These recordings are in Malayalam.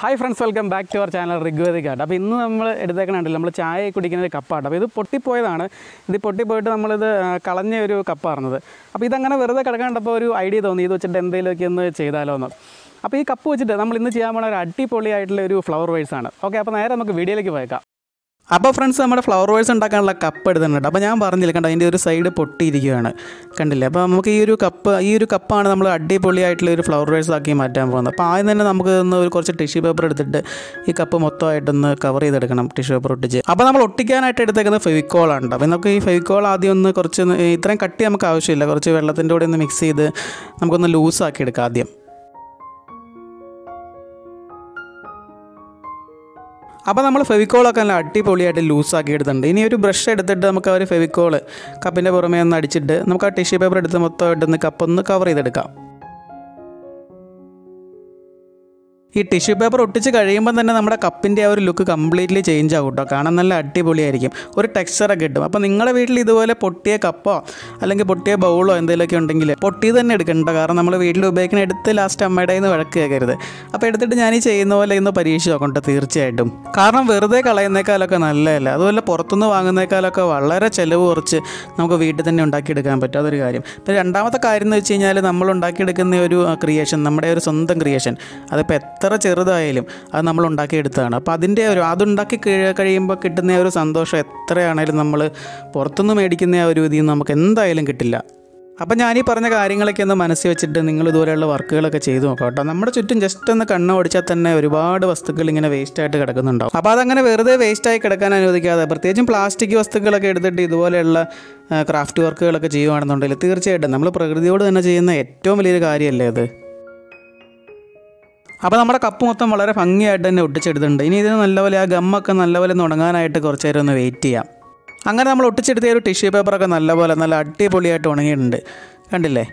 hi friends welcome back to our channel ഋഗ്വേദിക്കാട്ട് അപ്പോൾ ഇന്ന് നമ്മൾ എടുത്തേക്കണുണ്ടല്ലോ നമ്മൾ ചായ കുടിക്കുന്ന ഒരു കപ്പാണ് അപ്പോൾ ഇത് പൊട്ടിപ്പോയതാണ് ഇത് പൊട്ടിപ്പോയിട്ട് നമ്മളിത് ആ, കളഞ്ഞ ഒരു കപ്പായിരുന്നത് അപ്പോൾ ഇതങ്ങനെ വെറുതെ കിടക്കാണ്ടപ്പോൾ ഒരു ഐഡിയ തോന്നി ഇത് വെച്ചിട്ട് എന്തെങ്കിലുമൊക്കെ ഒന്ന് ചെയ്താലോ എന്ന് അപ്പോൾ ഈ കപ്പ് വെച്ചിട്ട് നമ്മൾ ഇന്ന് ചെയ്യാൻ പോകുന്ന ഒരു അടിപൊളിയായിട്ടുള്ള ഒരു ഫ്ലവർ വേഴ്സാണ് ഓക്കെ അപ്പോൾ നേരെ നമുക്ക് വീഡിയോയിലേക്ക് പോയേക്കാം അപ്പോൾ ഫ്രണ്ട്സ് നമ്മുടെ ഫ്ലവർ വേഴ്സ് ഉണ്ടാക്കാനുള്ള കപ്പ് എടുത്തിട്ടുണ്ട് അപ്പോൾ ഞാൻ പറഞ്ഞില്ല കണ്ടോ അതിൻ്റെ ഒരു സൈഡ് പൊട്ടിയിരിക്കുകയാണ് കണ്ടില്ലേ അപ്പോൾ നമുക്ക് ഈ ഒരു കപ്പ് ഈ ഒരു കപ്പാണ് നമ്മൾ അടിപൊളിയായിട്ടുള്ള ഒരു ഫ്ലവർ വേഴ്സ് ആക്കി മാറ്റാൻ പോകുന്നത് അപ്പോൾ ആദ്യം തന്നെ നമുക്ക് ഒന്ന് ഒരു കുറച്ച് ടിഷ്യൂ പേപ്പർ എടുത്തിട്ട് ഈ കപ്പ് മൊത്തമായിട്ടൊന്ന് കവർ ചെയ്തെടുക്കണം ടിഷ്യൂ പേപ്പർ ഒട്ടിച്ച് അപ്പോൾ നമ്മൾ ഒട്ടിക്കാനായിട്ട് എടുത്തേക്കുന്നത് ഫെവിക്കോളാണ് അപ്പോൾ നമുക്ക് ഈ ഫെവിക്കോൾ ആദ്യം ഒന്ന് കുറച്ച് ഒന്ന് ഇത്രയും കട്ടി നമുക്ക് ആവശ്യമില്ല കുറച്ച് വെള്ളത്തിൻ്റെ കൂടെ ഒന്ന് മിക്സ് ചെയ്ത് നമുക്കൊന്ന് ലൂസാക്കി എടുക്കാം ആദ്യം അപ്പോൾ നമ്മൾ ഫെവിക്കോളൊക്കെ നല്ല അടിപൊളിയായിട്ട് ലൂസാക്കി എടുത്തിട്ടുണ്ട് ഇനി ഒരു ബ്രഷ് എടുത്തിട്ട് നമുക്ക് ആ ഒരു ഫെവിക്കോൾ കപ്പിൻ്റെ പുറമേ ഒന്ന് അടിച്ചിട്ട് നമുക്ക് ആ ടിഷ്യൂ പേപ്പർ എടുത്ത് മൊത്തമായിട്ടൊന്ന് കപ്പൊന്ന് കവർ ചെയ്തെടുക്കാം ഈ ടിഷ്യൂ പേപ്പർ ഒട്ടിച്ച് കഴിയുമ്പോൾ തന്നെ നമ്മുടെ കപ്പിൻ്റെ ആ ഒരു ലുക്ക് കംപ്ലീറ്റ്ലി ചേഞ്ച് ആകും കേട്ടോ കാണാൻ നല്ല അടിപൊളിയായിരിക്കും ഒരു ടെക്സ്ചറൊക്കെ കിട്ടും അപ്പോൾ നിങ്ങളുടെ വീട്ടിൽ ഇതുപോലെ പൊട്ടിയ കപ്പോ അല്ലെങ്കിൽ പൊട്ടിയ ബൗളോ എന്തെങ്കിലുമൊക്കെ ഉണ്ടെങ്കിൽ പൊട്ടി തന്നെ എടുക്കണ്ട കാരണം നമ്മൾ വീട്ടിൽ ഉപയോഗിക്കുന്ന എടുത്ത് ലാസ്റ്റ് അമ്മയുടെ നിന്ന് വഴക്ക് കേൾക്കരുത് അപ്പോൾ എടുത്തിട്ട് ഞാൻ ഈ ചെയ്യുന്ന പോലെ ഇന്ന് പരീക്ഷ നോക്കണ്ട തീർച്ചയായിട്ടും കാരണം വെറുതെ കളയുന്നേക്കാളൊക്കെ നല്ലതല്ല അതുപോലെ പുറത്തുനിന്ന് വാങ്ങുന്നേക്കാളൊക്കെ വളരെ ചിലവ് കുറച്ച് നമുക്ക് വീട്ടിൽ തന്നെ ഉണ്ടാക്കിയെടുക്കാൻ പറ്റും അതൊരു കാര്യം പിന്നെ രണ്ടാമത്തെ കാര്യം എന്ന് വെച്ച് കഴിഞ്ഞാൽ നമ്മൾ ഉണ്ടാക്കിയെടുക്കുന്ന ഒരു ക്രിയേഷൻ നമ്മുടെ ഒരു സ്വന്തം ക്രിയേഷൻ അതിപ്പോൾ എത്ര ചെറുതായാലും അത് നമ്മൾ ഉണ്ടാക്കിയെടുത്തതാണ് അപ്പോൾ അതിൻ്റെ ഒരു അതുണ്ടാക്കി കഴി- കഴിയുമ്പോൾ കിട്ടുന്ന ആ ഒരു സന്തോഷം എത്രയാണേലും നമ്മൾ പുറത്തുനിന്ന് മേടിക്കുന്ന ആ ഒരു ഇതിൽ നിന്ന് നമുക്ക് എന്തായാലും കിട്ടില്ല അപ്പം ഞാൻ ഈ പറഞ്ഞ കാര്യങ്ങളൊക്കെ ഒന്ന് മനസ്സിൽ വെച്ചിട്ട് നിങ്ങൾ ഇതുപോലെയുള്ള വർക്കുകളൊക്കെ ചെയ്തു നോക്കാം കേട്ടോ നമ്മുടെ ചുറ്റും ജസ്റ്റ് ഒന്ന് കണ്ണ് ഓടിച്ചാൽ തന്നെ ഒരുപാട് വസ്തുക്കൾ ഇങ്ങനെ വേസ്റ്റ് ആയിട്ട് കിടക്കുന്നുണ്ടാവും അപ്പോൾ അതങ്ങനെ വെറുതെ വേസ്റ്റായി കിടക്കാൻ അനുവദിക്കാതെ പ്രത്യേകിച്ചും പ്ലാസ്റ്റിക് വസ്തുക്കളൊക്കെ എടുത്തിട്ട് ഇതുപോലെയുള്ള ക്രാഫ്റ്റ് വർക്കുകളൊക്കെ ചെയ്യുകയാണെന്നുണ്ടെങ്കിൽ തീർച്ചയായിട്ടും നമ്മൾ പ്രകൃതിയോട് തന്നെ ചെയ്യുന്ന ഏറ്റവും വലിയൊരു കാര്യമല്ലേ അത് അപ്പോൾ നമ്മുടെ കപ്പ് മൊത്തം വളരെ ഭംഗിയായിട്ട് തന്നെ ഒട്ടിച്ചെടുത്തിട്ടുണ്ട് ഇനി ഇത് നല്ലപോലെ ആ ഗമ്മൊക്കെ നല്ലപോലെ ഒന്ന് ഉണങ്ങാനായിട്ട് കുറച്ച് നേരം ഒന്ന് വെയിറ്റ് ചെയ്യാം അങ്ങനെ നമ്മൾ ഒട്ടിച്ചെടുത്ത ഒരു ടിഷ്യൂ പേപ്പറൊക്കെ നല്ലപോലെ നല്ല അടിപൊളിയായിട്ട് ഉണങ്ങിയിട്ടുണ്ട് കണ്ടില്ലേ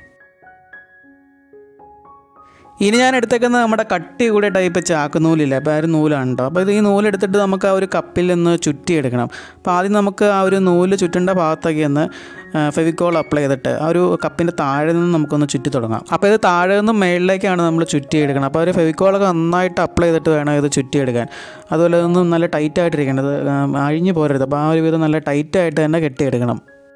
ഇനി ഞാൻ എടുത്തേക്കുന്നത് നമ്മുടെ കട്ടി കൂടിയ ടൈപ്പ് ചാക്കുനൂലില്ല അപ്പോൾ ആ ഒരു നൂലാണ് കേട്ടോ അപ്പോൾ ഇത് ഈ നൂലെടുത്തിട്ട് നമുക്ക് ആ ഒരു കപ്പിൽ നിന്ന് ചുറ്റിയെടുക്കണം അപ്പോൾ ആദ്യം നമുക്ക് ആ ഒരു നൂല് ചുറ്റേണ്ട ഭാഗത്തൊക്കെ ഒന്ന് ഫെവിക്കോൾ അപ്ലൈ ചെയ്തിട്ട് ആ ഒരു കപ്പിൻ്റെ താഴെ നിന്ന് നമുക്കൊന്ന് ചുറ്റി തുടങ്ങാം അപ്പോൾ ഇത് താഴെ നിന്നും മേളിലേക്കാണ് നമ്മൾ ചുറ്റിയെടുക്കണം അപ്പോൾ ഒരു ഫെവിക്കോളൊക്കെ നന്നായിട്ട് അപ്ലൈ ചെയ്തിട്ട് വേണം ഇത് ചുറ്റിയെടുക്കാൻ അതുപോലെ ഒന്നും നല്ല ടൈറ്റായിട്ടിരിക്കണം ഇത് അഴിഞ്ഞു പോരരുത് അപ്പോൾ ആ ഒരു വിധം നല്ല ടൈറ്റായിട്ട് തന്നെ കെട്ടിയെടുക്കണം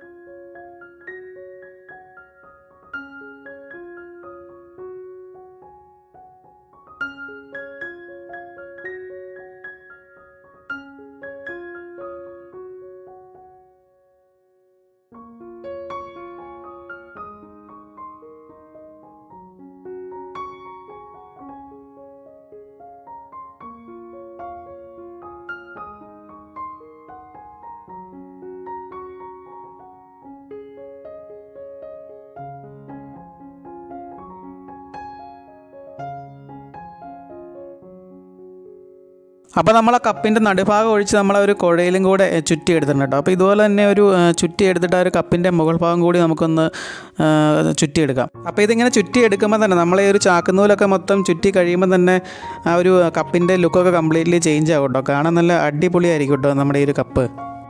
അപ്പോൾ നമ്മൾ ആ കപ്പിൻ്റെ നടുഭാഗം ഒഴിച്ച് നമ്മൾ ആ ഒരു കുഴയിലും കൂടെ എ, ചുറ്റി എടുത്തിട്ടുണ്ട് കേട്ടോ അപ്പോൾ ഇതുപോലെ തന്നെ ഒരു ഏ, ചുറ്റി എടുത്തിട്ട് ആ ഒരു കപ്പിൻ്റെ മുകൾ ഭാഗം കൂടി നമുക്കൊന്ന് ഏ, ചുറ്റിയെടുക്കാം അപ്പോൾ ഇതിങ്ങനെ ചുറ്റി എടുക്കുമ്പോൾ തന്നെ നമ്മൾ ഈ ഒരു ചാക്കുനൂലൊക്കെ മൊത്തം ചുറ്റി കഴിയുമ്പോൾ തന്നെ ആ ഒരു കപ്പിൻ്റെ ലുക്കൊക്കെ കംപ്ലീറ്റ്ലി ചേഞ്ച് ആകും കേട്ടോ കാണാൻ നല്ല അടിപൊളിയായിരിക്കും കേട്ടോ നമ്മുടെ ഈ ഒരു കപ്പ്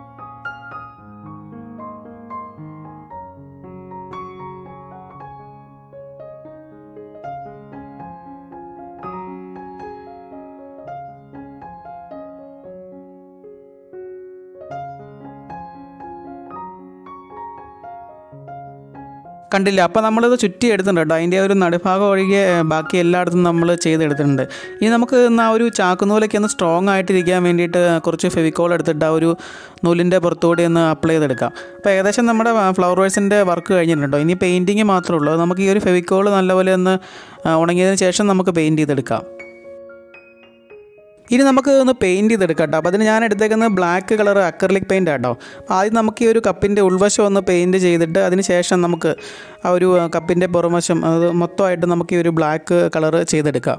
കണ്ടില്ല അപ്പോൾ നമ്മളിത് ചുറ്റി എടുത്തിട്ടുണ്ട് കേട്ടോ അതിൻ്റെ ഒരു നടുഭാഗം ഒഴികെ ഏ, ബാക്കി എല്ലായിടത്തും നമ്മൾ ചെയ്തെടുത്തിട്ടുണ്ട് ഇനി നമുക്ക് ഇന്ന് ആ ഒരു ചാക്കുനൂലൊക്കെ ഒന്ന് സ്ട്രോങ് ആയിട്ടിരിക്കാൻ വേണ്ടിയിട്ട് കുറച്ച് ഫെവിക്കോൾ എടുത്തിട്ട് ആ ഒരു നൂലിൻ്റെ പുറത്തുകൂടി ഒന്ന് അപ്ലൈ ചെയ്തെടുക്കാം അപ്പോൾ ഏകദേശം നമ്മുടെ ഫ്ലവർ വേഴ്സിൻ്റെ വർക്ക് കഴിഞ്ഞിട്ടുണ്ടോ ഇനി പെയിൻറ്റിങ് മാത്രമേ ഉള്ളൂ നമുക്ക് ഈ ഒരു ഫെവിക്കോൾ നല്ലപോലെ ഒന്ന് ആ, ഉണങ്ങിയതിന് ശേഷം നമുക്ക് പെയിൻറ്റ് ചെയ്തെടുക്കാം ഇനി നമുക്ക് ഒന്ന് പെയിൻറ്റ് ചെയ്തെടുക്കാം കേട്ടോ അപ്പോൾ അതിന് ഞാൻ എടുത്തേക്കുന്നത് ബ്ലാക്ക് കളർ അക്രലിക് പെയിൻ്റ് ആട്ടോ അപ്പോൾ ആദ്യം നമുക്ക് ഈ ഒരു കപ്പിൻ്റെ ഉൾവശം ഒന്ന് പെയിൻറ്റ് ചെയ്തിട്ട് അതിന് ശേഷം നമുക്ക് ആ ഒരു കപ്പിൻ്റെ പുറംവശം അത് മൊത്തമായിട്ട് നമുക്ക് ഈ ഒരു ബ്ലാക്ക് കളർ ചെയ്തെടുക്കാം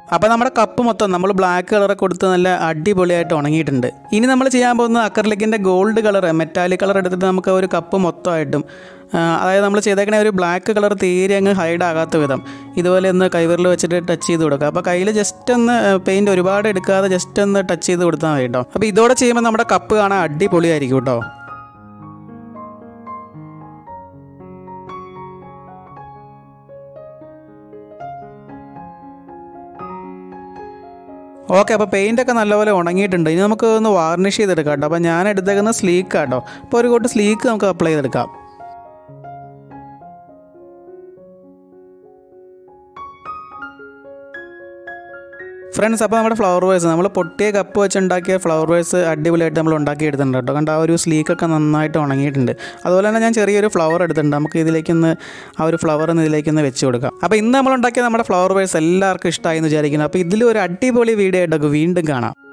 അപ്പോൾ നമ്മുടെ കപ്പ് മൊത്തം നമ്മൾ ബ്ലാക്ക് കളറൊക്കെ കൊടുത്ത് നല്ല അടിപൊളിയായിട്ട് ഉണങ്ങിയിട്ടുണ്ട് ഇനി നമ്മൾ ചെയ്യാൻ പോകുന്ന അക്രലിക്കിൻ്റെ ഗോൾഡ് കളർ മെറ്റാലിക് കളർ എടുത്തിട്ട് നമുക്ക് ഒരു കപ്പ് മൊത്തമായിട്ടും ആ, അതായത് നമ്മൾ ചെയ്തേക്കണ ഒരു ബ്ലാക്ക് കളർ തീരെ അങ്ങ് ഹൈഡ് ആകാത്ത വിധം ഇതുപോലെ ഒന്ന് കൈവിരൽ വെച്ചിട്ട് ടച്ച് ചെയ്ത് കൊടുക്കുക അപ്പോൾ കയ്യിൽ ജസ്റ്റ് ഒന്ന് പെയിൻറ്റ് ഒരുപാട് എടുക്കാതെ ജസ്റ്റ് ഒന്ന് ടച്ച് ചെയ്ത് കൊടുത്താൽ മതി കേട്ടോ അപ്പോൾ ഇതോടെ ചെയ്യുമ്പോൾ നമ്മുടെ കപ്പ് കാണാൻ അടിപൊളിയായിരിക്കും കേട്ടോ ഓക്കെ അപ്പോൾ പെയിൻ്റ് ഒക്കെ നല്ലപോലെ ഉണങ്ങിയിട്ടുണ്ട് ഇനി നമുക്ക് ഒന്ന് വാർണിഷ് ചെയ്തെടുക്കാം കേട്ടോ അപ്പോൾ ഞാൻ എടുത്തേക്കുന്നത് സ്ലീക്ക് കേട്ടോ അപ്പോൾ ഒരു കൂട്ട് സ്ലീക്ക് നമുക്ക് അപ്ലൈ ചെയ്തെടുക്കാം ഫ്രണ്ട്സ് അപ്പോൾ നമ്മുടെ ഫ്ലവർ വേഴ്സ് നമ്മൾ പൊട്ടിയ കപ്പ് വെച്ച് ഉണ്ടാക്കിയ ഫ്ലവർ വേഴ്സ് അടിപൊളിയായിട്ട് നമ്മൾ ഉണ്ടാക്കി എടുത്തിട്ടുണ്ട് കേട്ടോ കണ്ട ആ ഒരു സ്ലീക്കൊക്കെ നന്നായിട്ട് ഉണങ്ങിയിട്ടുണ്ട് അതുപോലെ തന്നെ ഞാൻ ചെറിയൊരു ഫ്ലവർ എടുത്തിട്ടുണ്ട് നമുക്ക് ഇതിലേക്കൊന്ന് ആ ഒരു ഫ്ലവർ ഒന്ന് ഇതിലേക്കൊന്ന് വെച്ച് കൊടുക്കാം അപ്പോൾ ഇന്ന് നമ്മൾ ഉണ്ടാക്കിയ നമ്മുടെ ഫ്ലവർ വേഴ്സ് എല്ലാവർക്കും ഇഷ്ടമായി എന്ന് വിചാരിക്കുന്നു അപ്പോൾ ഇതിൽ ഒരു അടിപൊളി വീഡിയോ ആയിട്ടൊക്കെ വീണ്ടും കാണാം